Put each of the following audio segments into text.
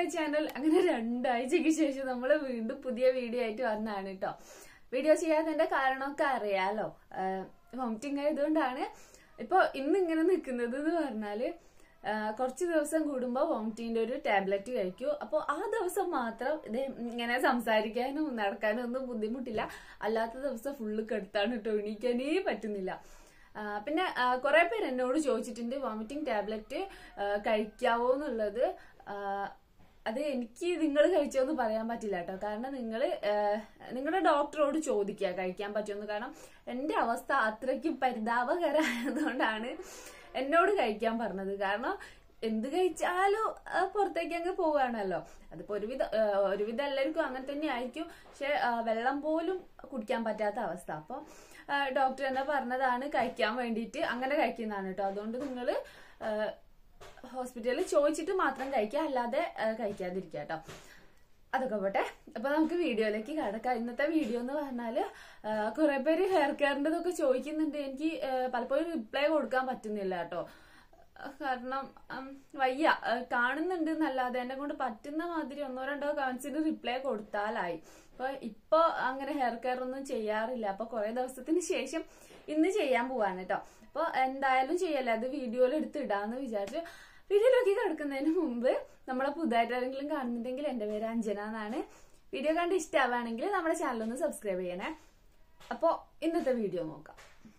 my channel അങ്ങനെ രണ്ടാഴ്ചക്ക് ശേഷം നമ്മൾ വീണ്ടും പുതിയ വീഡിയോ ആയിട്ട് വന്നതാണ് കേട്ടോ വീഡിയോ ചെയ്യാത്തതിന്റെ കാരണമൊക്കെ അറിയാലോ വോമിറ്റിംഗ് ആയതുകൊണ്ടാണ് ഇപ്പൊ ഇന്ന് ഇങ്ങനെ നിൽക്കുന്നത് എന്ന് പറഞ്ഞാല് ആ, കുറച്ച് ദിവസം കൂടുമ്പോൾ വോമിറ്റിന്റെ ഒരു ടാബ്ലറ്റ് കഴിക്കൂ അപ്പോൾ ആ ദിവസം മാത്രം ഇത് ഇങ്ങനെ സംസാരിക്കാനും നടക്കാനും ഒന്നും ബുദ്ധിമുട്ടില്ല അല്ലാത്ത ദിവസം ഫുള്ള് കെടുത്താണ് കേട്ടോ എണീക്കാനേ പറ്റുന്നില്ല ആ, പിന്നെ കുറെ പേര് എന്നോട് ചോദിച്ചിട്ടുണ്ട് വോമിറ്റിംഗ് ടാബ്ലറ്റ് കഴിക്കാവോ എന്നുള്ളത് ആ, അത് എനിക്ക് നിങ്ങൾ കഴിച്ചോന്ന് പറയാൻ പറ്റില്ല കേട്ടോ കാരണം നിങ്ങൾ നിങ്ങളുടെ ഡോക്ടറോട് ചോദിക്കുക കഴിക്കാൻ പറ്റുമെന്ന് കാരണം എൻ്റെ അവസ്ഥ അത്രയ്ക്കും പരിതാപകരമായതുകൊണ്ടാണ് എന്നോട് കഴിക്കാൻ പറഞ്ഞത് കാരണം എന്ത് കഴിച്ചാലും ആ, പുറത്തേക്ക് അങ്ങ് പോവുകയാണല്ലോ അതിപ്പോ ഒരുവിധ ആ, ഒരുവിധം എല്ലാവർക്കും അങ്ങനെ തന്നെ ആയിരിക്കും പക്ഷെ ആ, വെള്ളം പോലും കുടിക്കാൻ പറ്റാത്ത അവസ്ഥ അപ്പോൾ ഡോക്ടർ തന്നെ പറഞ്ഞതാണ് കഴിക്കാൻ വേണ്ടിയിട്ട് അങ്ങനെ കഴിക്കുന്നതാണ് കേട്ടോ അതുകൊണ്ട് നിങ്ങൾ ഹോസ്പിറ്റലിൽ ചോദിച്ചിട്ട് മാത്രം കഴിക്കുക അല്ലാതെ ആ, കഴിക്കാതിരിക്കുക കേട്ടോ അതൊക്കെ പോട്ടെ അപ്പൊ നമുക്ക് വീഡിയോയിലേക്ക് കടക്കാം ഇന്നത്തെ വീഡിയോ എന്ന് പറഞ്ഞാല് കുറെ പേര് ഹെയർ കെയറിൻ്റെതൊക്കെ ചോദിക്കുന്നുണ്ട് എനിക്ക് ആ, പലപ്പോഴും റിപ്ലൈ കൊടുക്കാൻ പറ്റുന്നില്ല കേട്ടോ കാരണം ഉം, വയ്യ ആ, കാണുന്നുണ്ട് എന്നല്ലാതെ എന്നെ കൊണ്ട് പറ്റുന്ന മാതിരി ഒന്നോ രണ്ടോ കമന്റ്സിന് റിപ്ലൈ കൊടുത്താലായി അപ്പൊ ഇപ്പൊ അങ്ങനെ ഹെയർ കെയർ ഒന്നും ചെയ്യാറില്ല അപ്പൊ കുറെ ദിവസത്തിന് ശേഷം ഇന്ന് ചെയ്യാൻ പോവാണ് കേട്ടോ അപ്പൊ എന്തായാലും ചെയ്യല്ലേ അത് വീഡിയോയിൽ എടുത്ത് ഇടാന്ന് വിചാരിച്ചു വീഡിയോയിലേക്ക് കിടക്കുന്നതിന് മുമ്പ് നമ്മളെ പുതുതായിട്ട് ആരെങ്കിലും കാണുന്നുണ്ടെങ്കിൽ എന്റെ പേര് അഞ്ജന എന്നാണ് വീഡിയോ കണ്ട് ഇഷ്ടമാവുകയാണെങ്കിൽ നമ്മുടെ ചാനൽ ഒന്ന് സബ്സ്ക്രൈബ് ചെയ്യണേ അപ്പോ ഇന്നത്തെ വീഡിയോ നോക്കാം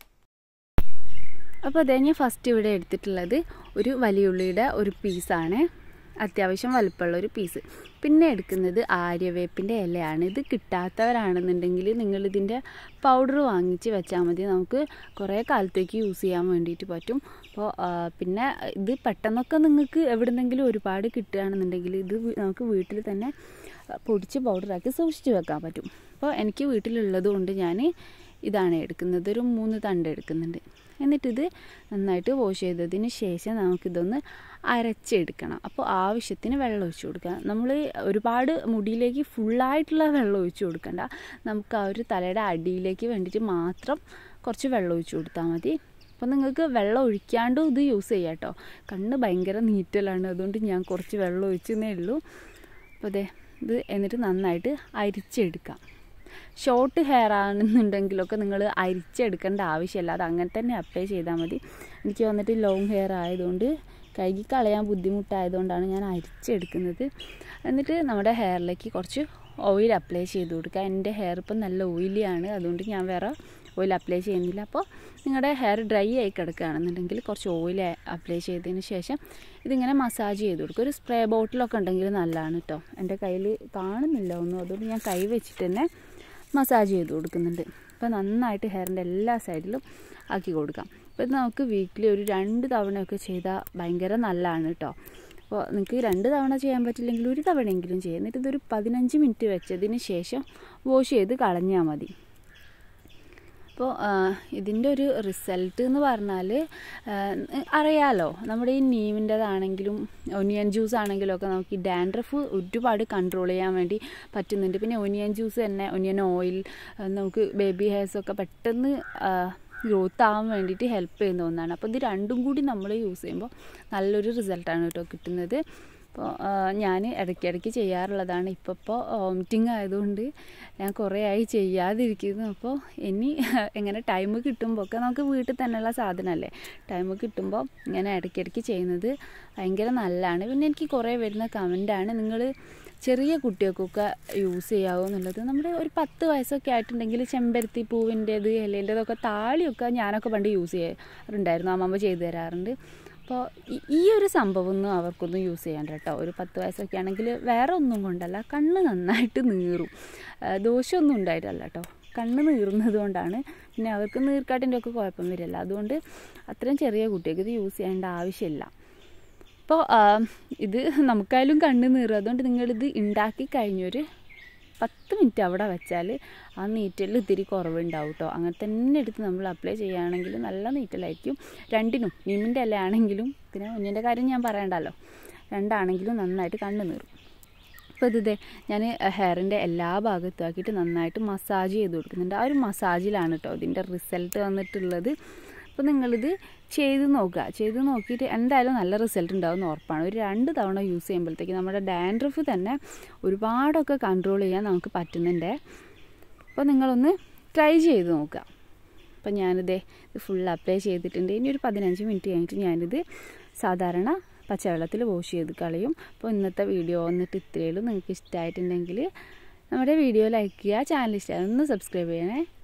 അപ്പോൾ അതേ ഞാൻ ഫസ്റ്റ് ഇവിടെ എടുത്തിട്ടുള്ളത് ഒരു വലിയ ഉള്ളിയുടെ ഒരു പീസാണ് അത്യാവശ്യം വലുപ്പമുള്ള ഒരു പീസ് പിന്നെ എടുക്കുന്നത് ആര്യവേപ്പിൻ്റെ ഇലയാണ് ഇത് കിട്ടാത്തവരാണെന്നുണ്ടെങ്കിൽ നിങ്ങളിതിൻ്റെ പൗഡർ വാങ്ങിച്ച് വെച്ചാൽ മതി നമുക്ക് കുറേ കാലത്തേക്ക് യൂസ് ചെയ്യാൻ വേണ്ടിയിട്ട് പറ്റും അപ്പോൾ പിന്നെ ഇത് പെട്ടെന്നൊക്കെ നിങ്ങൾക്ക് എവിടുന്നെങ്കിലും ഒരുപാട് കിട്ടുകയാണെന്നുണ്ടെങ്കിൽ ഇത് വി- നമുക്ക് വീട്ടിൽ തന്നെ പൊടിച്ച് പൗഡറാക്കി സൂക്ഷിച്ച് വെക്കാൻ പറ്റും അപ്പോൾ എനിക്ക് വീട്ടിലുള്ളത് കൊണ്ട് ഞാൻ ഇതാണ് എടുക്കുന്നത് ഒരു മൂന്ന് തണ്ട് എടുക്കുന്നുണ്ട് എന്നിട്ടിത് നന്നായിട്ട് വാഷ് ചെയ്തതിന് ശേഷം നമുക്കിതൊന്ന് അരച്ചെടുക്കണം അപ്പോൾ ആവശ്യത്തിന് വെള്ളം ഒഴിച്ച് കൊടുക്കുക നമ്മൾ ഒരുപാട് മുടിയിലേക്ക് ഫുള്ളായിട്ടുള്ള വെള്ളം ഒഴിച്ച് കൊടുക്കണ്ട നമുക്ക് ആ ഒരു തലയുടെ അടിയിലേക്ക് വേണ്ടിയിട്ട് മാത്രം കുറച്ച് വെള്ളം ഒഴിച്ച് കൊടുത്താൽ മതി അപ്പോൾ നിങ്ങൾക്ക് വെള്ളം ഒഴിക്കാണ്ടും ഇത് യൂസ് ചെയ്യാം കേട്ടോ കണ്ണ് ഭയങ്കര നീറ്റലാണ് അതുകൊണ്ട് ഞാൻ കുറച്ച് വെള്ളം ഒഴിച്ചെന്നേ ഉള്ളൂ അപ്പോൾ അതെ ഇത് എന്നിട്ട് നന്നായിട്ട് അരിച്ചെടുക്കാം ഷോർട്ട് ഹെയർ ആണെന്നുണ്ടെങ്കിലൊക്കെ നിങ്ങൾ അരിച്ചെടുക്കേണ്ട ആവശ്യമില്ല അത് അങ്ങനെ തന്നെ അപ്ലൈ ചെയ്താൽ മതി എനിക്ക് വന്നിട്ട് ലോങ് ഹെയർ ആയതുകൊണ്ട് കഴുകി കളയാൻ ബുദ്ധിമുട്ടായതുകൊണ്ടാണ് ഞാൻ അരിച്ചെടുക്കുന്നത് എന്നിട്ട് നമ്മുടെ ഹെയറിലേക്ക് കുറച്ച് ഓയിൽ അപ്ലൈ ചെയ്ത് കൊടുക്കുക എൻ്റെ ഹെയർ ഇപ്പം നല്ല ഓയിലിയാണ് അതുകൊണ്ട് ഞാൻ വേറെ ഓയിൽ അപ്ലൈ ചെയ്യുന്നില്ല അപ്പോൾ നിങ്ങളുടെ ഹെയർ ഡ്രൈ ആയി കിടക്കുകയാണെന്നുണ്ടെങ്കിൽ കുറച്ച് ഓയിൽ അപ്ലൈ ചെയ്തതിന് ശേഷം ഇതിങ്ങനെ മസാജ് ചെയ്ത് കൊടുക്കുക ഒരു സ്പ്രേ ബോട്ടിലൊക്കെ ഉണ്ടെങ്കിൽ നല്ലതാണ് കേട്ടോ എൻ്റെ കയ്യിൽ കാണുന്നില്ല ഒന്നും അതുകൊണ്ട് ഞാൻ കൈ വെച്ചിട്ട് തന്നെ മസാജ് ചെയ്ത് കൊടുക്കുന്നുണ്ട് അപ്പോൾ നന്നായിട്ട് ഹെയറിൻ്റെ എല്ലാ സൈഡിലും ആക്കി കൊടുക്കാം അപ്പോൾ ഇത് നമുക്ക് വീക്കിലി ഒരു രണ്ട് തവണയൊക്കെ ചെയ്താൽ ഭയങ്കര നല്ലതാണ് കേട്ടോ അപ്പോൾ നിങ്ങൾക്ക് രണ്ട് തവണ ചെയ്യാൻ പറ്റില്ലെങ്കിൽ ഒരു തവണയെങ്കിലും ചെയ്യാം എന്നിട്ട് ഇതൊരു പതിനഞ്ച് മിനിറ്റ് വെച്ചതിന് ശേഷം വാഷ് ചെയ്ത് കളഞ്ഞാൽ മതി അപ്പോൾ ഇതിൻ്റെ ഒരു റിസൾട്ട് എന്ന് പറഞ്ഞാൽ അറിയാലോ നമ്മുടെ ഈ നീമിൻ്റെതാണെങ്കിലും ഒനിയൻ ജ്യൂസ് ആണെങ്കിലും ഒക്കെ നമുക്ക് ഈ ഡാൻഡ്രഫ് ഒരുപാട് കൺട്രോൾ ചെയ്യാൻ വേണ്ടി പറ്റുന്നുണ്ട് പിന്നെ ഒനിയൻ ജ്യൂസ് തന്നെ ഒനിയൻ ഓയിൽ നമുക്ക് ബേബി ഹെയർസൊക്കെ പെട്ടെന്ന് ഗ്രോത്ത് ആവാൻ വേണ്ടിയിട്ട് ഹെൽപ്പ് ചെയ്യുന്ന ഒന്നാണ് അപ്പോൾ ഇത് രണ്ടും കൂടി നമ്മൾ യൂസ് ചെയ്യുമ്പോൾ നല്ലൊരു റിസൾട്ടാണ് കേട്ടോ കിട്ടുന്നത് അപ്പോൾ ഞാൻ ഇടയ്ക്കിടയ്ക്ക് ചെയ്യാറുള്ളതാണ് ഇപ്പോൾ ഇപ്പോൾ വോമിറ്റിംഗ് ആയതുകൊണ്ട് ഞാൻ കുറേ ആയി ചെയ്യാതിരിക്കുന്നു അപ്പോൾ ഇനി എങ്ങനെ ടൈം കിട്ടുമ്പോൾ ഒക്കെ നമുക്ക് വീട്ടിൽ തന്നെയുള്ള സാധനമല്ലേ ടൈം കിട്ടുമ്പോൾ ഇങ്ങനെ ഇടയ്ക്കിടയ്ക്ക് ചെയ്യുന്നത് ഭയങ്കര നല്ലതാണ് പിന്നെ എനിക്ക് കുറേ വരുന്ന കമൻറ്റാണ് നിങ്ങൾ ചെറിയ കുട്ടികൾക്കൊക്കെ യൂസ് ചെയ്യാവോ എന്നുള്ളത് നമ്മുടെ ഒരു പത്ത് വയസ്സൊക്കെ ആയിട്ടുണ്ടെങ്കിൽ ചെമ്പരത്തി പൂവിൻ്റേത് ഇലേൻ്റെതൊക്കെ താളിയൊക്കെ ഞാനൊക്കെ പണ്ട് യൂസ് ചെയ്യാറുണ്ടായിരുന്നു അമ്മമ്മ ചെയ്തു തരാറുണ്ട് അപ്പോൾ ഈ ഒരു സംഭവമൊന്നും അവർക്കൊന്നും യൂസ് ചെയ്യണ്ട കേട്ടോ ഒരു പത്ത് വയസ്സൊക്കെ ആണെങ്കിൽ വേറെ ഒന്നും കൊണ്ടല്ല കണ്ണ് നന്നായിട്ട് നീറും ദോഷമൊന്നും ഉണ്ടായിട്ടല്ല കേട്ടോ കണ്ണ് നീറുന്നത് കൊണ്ടാണ് പിന്നെ അവർക്ക് നീർക്കാട്ടിൻ്റെ ഒക്കെ കുഴപ്പം വരില്ല അതുകൊണ്ട് അത്രയും ചെറിയ കുട്ടികൾക്ക് ഇത് യൂസ് ചെയ്യേണ്ട ആവശ്യമില്ല അപ്പോൾ ഇത് നമുക്കായാലും കണ്ണ് നീറും അതുകൊണ്ട് നിങ്ങളിത് ഉണ്ടാക്കി കഴിഞ്ഞൊരു പത്ത് മിനിറ്റ് അവിടെ വെച്ചാൽ ആ നീറ്റലിൽ ഇത്തിരി കുറവുണ്ടാവും കേട്ടോ അങ്ങനെ തന്നെ എടുത്ത് നമ്മൾ അപ്ലൈ ചെയ്യുകയാണെങ്കിൽ നല്ല നീറ്റലായിരിക്കും രണ്ടിനും നിമിൻ്റെ ഇല ആണെങ്കിലും പിന്നെ കുഞ്ഞിൻ്റെ കാര്യം ഞാൻ പറയണ്ടല്ലോ രണ്ടാണെങ്കിലും നന്നായിട്ട് കണ്ണ് നീറും അപ്പോൾ ഇത് ഞാൻ ഹെയറിൻ്റെ എല്ലാ ഭാഗത്തും ആക്കിയിട്ട് നന്നായിട്ട് മസാജ് ചെയ്ത് കൊടുക്കുന്നുണ്ട് ആ ഒരു മസാജിലാണ് കേട്ടോ ഇതിൻ്റെ റിസൾട്ട് വന്നിട്ടുള്ളത് അപ്പോൾ നിങ്ങളിത് ചെയ്ത് നോക്കുക ചെയ്ത് നോക്കിയിട്ട് എന്തായാലും നല്ല റിസൾട്ട് ഉണ്ടാവും എന്ന് ഉറപ്പാണ് ഒരു രണ്ട് തവണ യൂസ് ചെയ്യുമ്പോഴത്തേക്ക് നമ്മുടെ ഡാൻഡ്രഫ് തന്നെ ഒരുപാടൊക്കെ കൺട്രോൾ ചെയ്യാൻ നമുക്ക് പറ്റുന്നുണ്ട് അപ്പോൾ നിങ്ങളൊന്ന് ട്രൈ ചെയ്ത് നോക്കുക അപ്പം ഞാനിത് ഇത് ഫുൾ അപ്ലൈ ചെയ്തിട്ടുണ്ട് ഇനി ഒരു പതിനഞ്ച് മിനിറ്റ് കഴിഞ്ഞിട്ട് ഞാനിത് സാധാരണ പച്ചവെള്ളത്തിൽ വാഷ് ചെയ്ത് കളയും അപ്പോൾ ഇന്നത്തെ വീഡിയോ വന്നിട്ട് ഇത്രയുള്ളൂ നിങ്ങൾക്ക് ഇഷ്ടമായിട്ടുണ്ടെങ്കിൽ നമ്മുടെ വീഡിയോ ലൈക്ക് ചെയ്യുക ചാനൽ ഇഷ്ടമായി ഒന്ന് സബ്സ്ക്രൈബ് ചെയ്യണേ